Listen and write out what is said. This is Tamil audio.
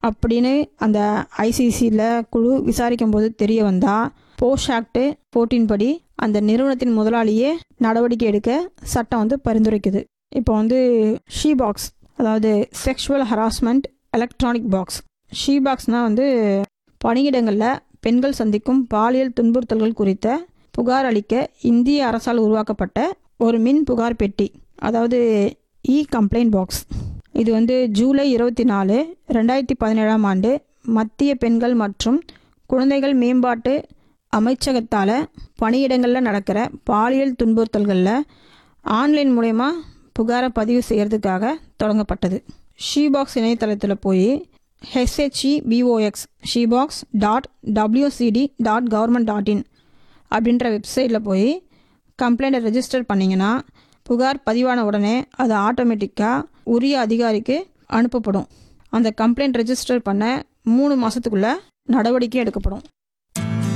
அப்படின்னு அந்த ஐசிசியில் குழு விசாரிக்கும் போது தெரிய வந்தால் போஷ் ஆக்ட் ஃபோர்டீன் படி அந்த நிறுவனத்தின் முதலாளியே நடவடிக்கை எடுக்க சட்டம் வந்து பரிந்துரைக்குது இப்போ வந்து ஷீ பாக்ஸ் அதாவது sexual harassment electronic box she பாக்ஸ்னால் வந்து பணியிடங்களில் பெண்கள் சந்திக்கும் பாலியல் துன்புறுத்தல்கள் குறித்த புகார் அளிக்க இந்திய அரசால் உருவாக்கப்பட்ட ஒரு மின் புகார் பெட்டி அதாவது இ கம்ப்ளைண்ட் பாக்ஸ் இது வந்து ஜூலை இருபத்தி நாலு ரெண்டாயிரத்தி பதினேழாம் ஆண்டு மத்திய பெண்கள் மற்றும் குழந்தைகள் மேம்பாட்டு அமைச்சகத்தால் பணியிடங்களில் நடக்கிற பாலியல் துன்புறுத்தல்களில் ஆன்லைன் மூலயமா புகாரை பதிவு செய்கிறதுக்காக தொடங்கப்பட்டது ஷீபாக்ஸ் இணையதளத்தில் போய் HHE BOX she box dot WCD dot government dot in அப்படின்ற வெப்சைட்டில் போய் கம்ப்ளைண்ட்டை ரெஜிஸ்டர் பண்ணிங்கன்னா புகார் பதிவான உடனே அது ஆட்டோமேட்டிக்காக உரிய அதிகாரிக்கு அனுப்பப்படும் அந்த கம்ப்ளைண்ட் ரெஜிஸ்டர் பண்ண மூணு மாதத்துக்குள்ளே நடவடிக்கை எடுக்கப்படும்